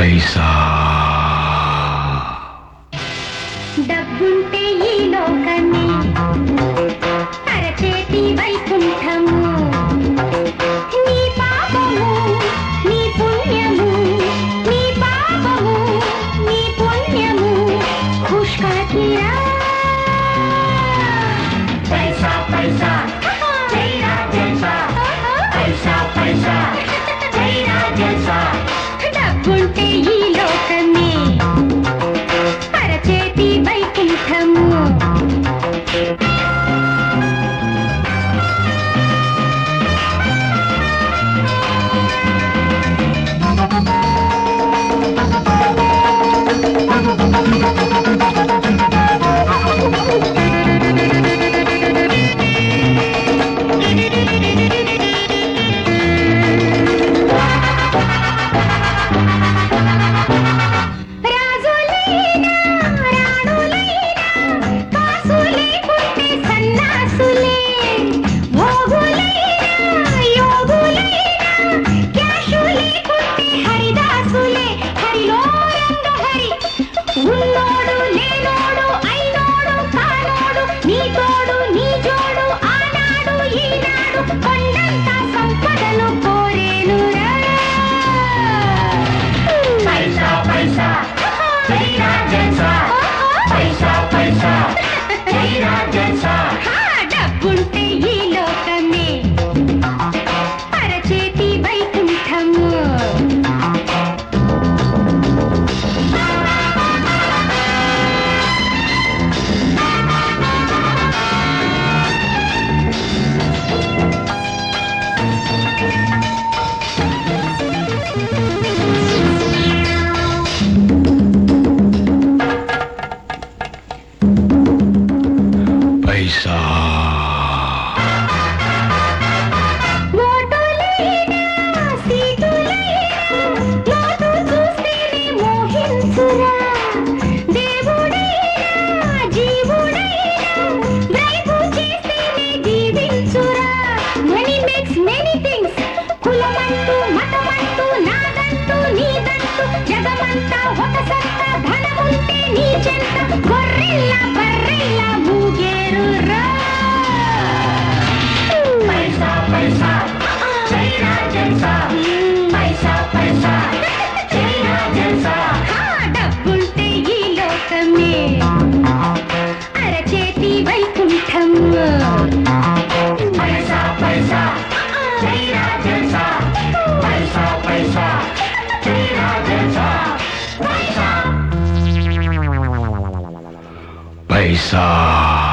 పైసా డబ్బుంటే ఈ లోకమే అరచేతి వైకుంఠము నీ పాపము నీ పుణ్యము నీ పాపము నీ పుణ్యము పుష్కరా పైసా పైసా చైనా జల్సా పైసా పైసా చైనా జల్సా డబ్బుంటే ఈ లోకమే అరచేతి వైకుంఠము రాజులైనా రాణులైనా కాసులే పుట్టే సన్నాసులే భోగులైనా యోగులైనా క్యాషులే పుట్టే హరిదాసులే హరిలో రంగ హరి ఉన్నోడు లేనోడు అయినోడు కానోడు నీ తోడు నీ జోడు ఆనాడు ఈనాడు కొండంత సంపదను కోరేనురా పైసా పైసా చైనా జల్సా పైసా పైసా చైనా జల్సా ఆ డబ్బుంటే ఈ లోకమే అరచేతి వైకుంఠము పైసా ఓటులైనా సీటులైనా నోటు చూస్తేనే మోహించురా దేవుడైనా జీవుడైనా బ్రైబు చేస్తేనే జీవించురా మనీ మేక్స్ మెనీ థింగ్స్ కులమంటూ మతమంటూ నాదంటూ నీదంటూ జగమంతా ఒక సత్తా ధనముంటే నీ చెంత గొర్రెల్లా బర్రెల్లా ఊగేరురా పైసా పైసా చైనా జల్సా పైసా పైసా చైనా జల్సా ఆ డబ్బుంటే ఈ లోకమే అరచేతి వైకుంఠం పైసా పైసా చైనా జల్సా పైసా పైసా చైనా జల్సా పైసా పైసా